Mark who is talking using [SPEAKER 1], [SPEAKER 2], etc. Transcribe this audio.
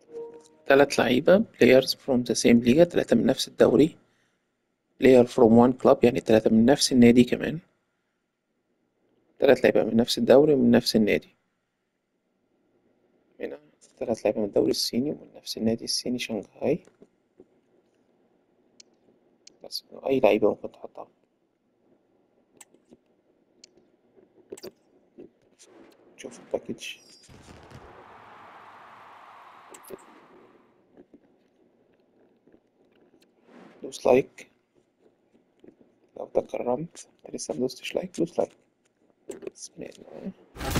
[SPEAKER 1] تلات لعيبة players from the same league تلاتة من نفس الدوري player from one club يعني تلاتة من نفس النادي كمان تلات لعيبة من نفس الدوري ومن نفس النادي هنا تلات لعيبة من الدوري الصيني ومن نفس النادي الصيني شنغهاي بس أي لعيبة ممكن تحطها شوف الباكج دوس لايك لو تكرمت لسه مدوستش لايك دوس لايك بسم الله